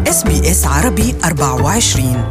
اس بي اس عربي 24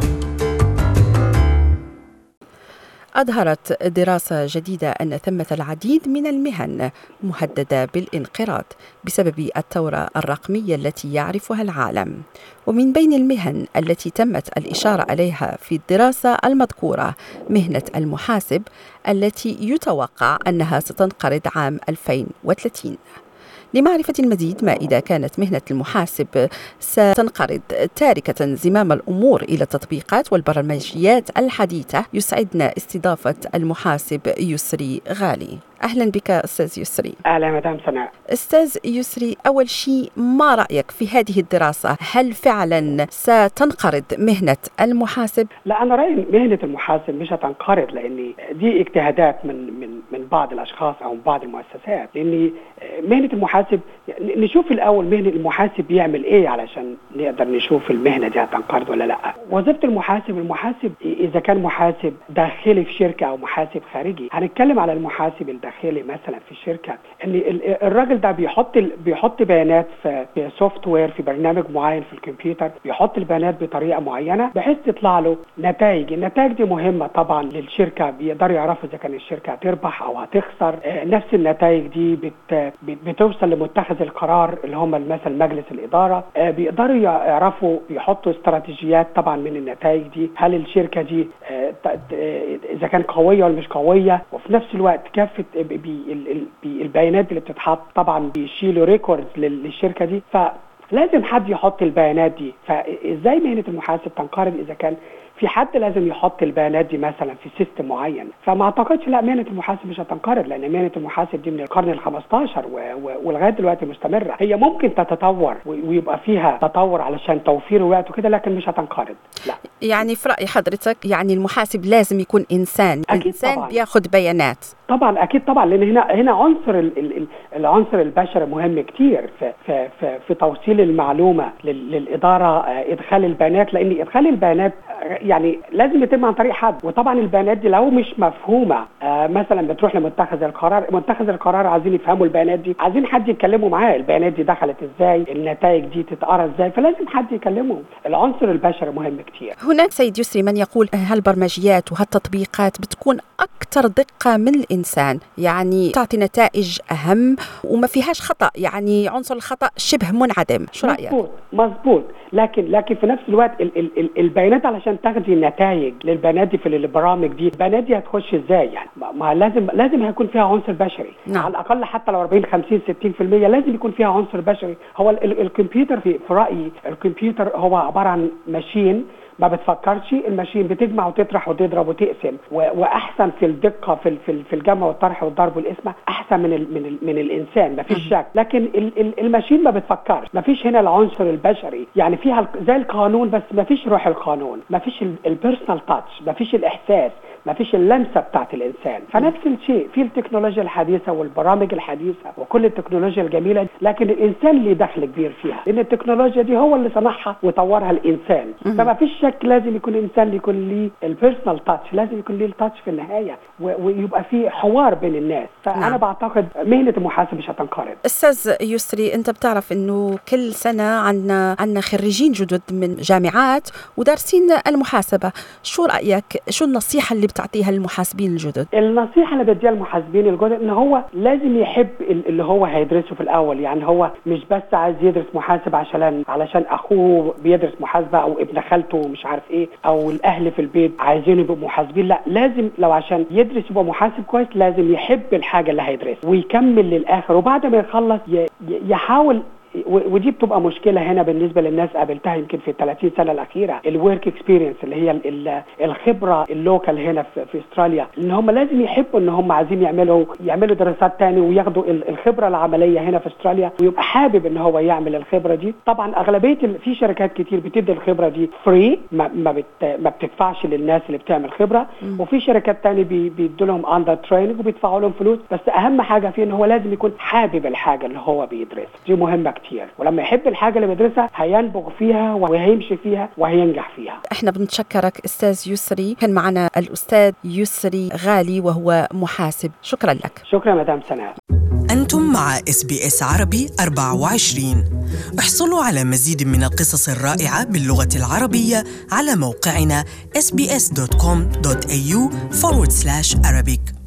أظهرت دراسة جديدة أن ثمة العديد من المهن مهددة بالانقراض بسبب الثورة الرقمية التي يعرفها العالم ومن بين المهن التي تمت الإشارة عليها في الدراسة المذكورة مهنة المحاسب التي يتوقع أنها ستنقرض عام 2030 لمعرفة المزيد ما إذا كانت مهنة المحاسب ستنقرض تاركة زمام الأمور إلى التطبيقات والبرمجيات الحديثة يسعدنا استضافة المحاسب يسري غالي اهلا بك استاذ يسري اهلا مدام سناء استاذ يسري اول شيء ما رايك في هذه الدراسه هل فعلا ستنقرض مهنه المحاسب لا انا رايي مهنه المحاسب مش هتنقرض لان دي اجتهادات من من من بعض الاشخاص او من بعض المؤسسات لان مهنه المحاسب نشوف الاول مهنه المحاسب بيعمل ايه علشان نقدر نشوف المهنه دي هتنقرض ولا لا وظيفه المحاسب المحاسب اذا كان محاسب داخلي في شركه او محاسب خارجي هنتكلم على المحاسب الداخلي الداخلي مثلا في الشركه ان الراجل ده بيحط بيحط بيانات في سوفت وير في برنامج معين في الكمبيوتر بيحط البيانات بطريقه معينه بحيث تطلع له نتائج النتائج دي مهمه طبعا للشركه بيقدروا يعرفوا اذا كان الشركه هتربح او هتخسر نفس النتائج دي بت بتوصل لمتخذ القرار اللي هم مثلا مجلس الاداره بيقدروا يعرفوا يحطوا استراتيجيات طبعا من النتائج دي هل الشركه دي اذا كانت قويه ولا مش قويه وفي نفس الوقت كافه البيانات اللي بتتحط طبعا بيشيلوا ريكوردز للشركه دي فلازم حد يحط البيانات دي فازاي مهنه المحاسب تنقرض اذا كان في حد لازم يحط البيانات دي مثلا في سيستم معين فما اعتقدش لا مهنه المحاسب مش هتنقرض لان مهنه المحاسب دي من القرن ال 15 ولغايه دلوقتي مستمره هي ممكن تتطور ويبقى فيها تطور علشان توفير وقت وكده لكن مش هتنقرض لا يعني في راي حضرتك يعني المحاسب لازم يكون انسان أكيد انسان طبعاً. بياخذ بيانات طبعا اكيد طبعا لان هنا هنا عنصر ال ال العنصر البشري مهم كتير في في في, في توصيل المعلومه لل للاداره ادخال البيانات لان ادخال البيانات يعني لازم يتم عن طريق حد وطبعا البيانات دي لو مش مفهومه آه مثلا بتروح لمتخذ القرار متخذ القرار عايزين يفهموا البيانات دي عايزين حد يتكلموا معاه البيانات دي دخلت ازاي النتائج دي تتقرا ازاي فلازم حد يكلمهم العنصر البشري مهم كتير هناك سيد يسري من يقول هالبرمجيات وهالتطبيقات بتكون اكثر دقه من الانسان يعني تعطي نتائج اهم وما فيهاش خطا يعني عنصر الخطا شبه منعدم شو رايك مظبوط مظبوط لكن لكن في نفس الوقت ال ال ال البيانات علشان تاخدي نتائج للبيانات دي في البرامج دي البيانات دي هتخش ازاي يعني ما- ما لازم لازم هيكون فيها عنصر بشري نعم. على الاقل حتى لو 40 50 60% لازم يكون فيها عنصر بشري هو ال ال الكمبيوتر في, في رايي الكمبيوتر هو عباره عن ماشين ما بتفكرش الماشين بتجمع وتطرح وتضرب وتقسم و- واحسن في الدقه في ال- في ال- في الجمع والطرح والضرب والقسمه احسن من ال من ال من الانسان ما فيش شك لكن ال ال الماشين ما بتفكرش ما فيش هنا العنصر البشري يعني فيها ال- زي القانون بس ما فيش روح القانون ما فيش البيرسونال تاتش ما فيش الاحساس ما فيش اللمسه بتاعت الانسان فنفس الشيء في التكنولوجيا الحديثه والبرامج الحديثه وكل التكنولوجيا الجميله لكن الانسان ليه دخل كبير فيها لان التكنولوجيا دي هو اللي صنعها وطورها الانسان فما فيش شك لازم يكون الانسان يكون ليه البيرسونال تاتش لازم يكون ليه التاتش في النهايه و- ويبقى في حوار بين الناس فانا نعم. بعتقد مهنه المحاسب مش هتنقرض استاذ يسري انت بتعرف انه كل سنه عنا عنا خريجين جدد من جامعات ودارسين المحاسبه شو رايك شو النصيحه اللي بتعطيها للمحاسبين الجدد النصيحه اللي بديها المحاسبين الجدد ان هو لازم يحب ال- اللي هو هيدرسه في الاول يعني هو مش بس عايز يدرس محاسب عشان علشان اخوه بيدرس محاسبه او ابن خالته مش عارف ايه او الاهل في البيت عايزينه يبقوا محاسبين لا لازم لو عشان يدرس يبقى محاسب كويس لازم يحب الحاجه اللي هيدرسها ويكمل للاخر وبعد ما يخلص ي- ي- يحاول و- ودي بتبقى مشكله هنا بالنسبه للناس قابلتها يمكن في ال 30 سنه الاخيره الورك اكسبيرينس اللي هي ال- ال- الخبره اللوكال هنا في, في استراليا ان هم لازم يحبوا ان هم عايزين يعملوا يعملوا دراسات تاني وياخدوا ال- الخبره العمليه هنا في استراليا ويبقى حابب ان هو يعمل الخبره دي طبعا اغلبيه ال- في شركات كتير بتدي الخبره دي فري ما ما, بت ما بتدفعش للناس اللي بتعمل خبره وفي شركات تاني بي بيدوا لهم اندر تريننج وبيدفعوا لهم فلوس بس اهم حاجه فيه ان هو لازم يكون حابب الحاجه اللي هو بيدرسها دي مهمه كتير ولما يحب الحاجه اللي بيدرسها هينبغ فيها وهيمشي فيها وهينجح فيها احنا بنتشكرك استاذ يسري كان معنا الاستاذ يسري غالي وهو محاسب شكرا لك شكرا مدام سناء انتم مع اس بي اس عربي 24 احصلوا على مزيد من القصص الرائعة باللغة العربية على موقعنا sbs.com.au forward slash Arabic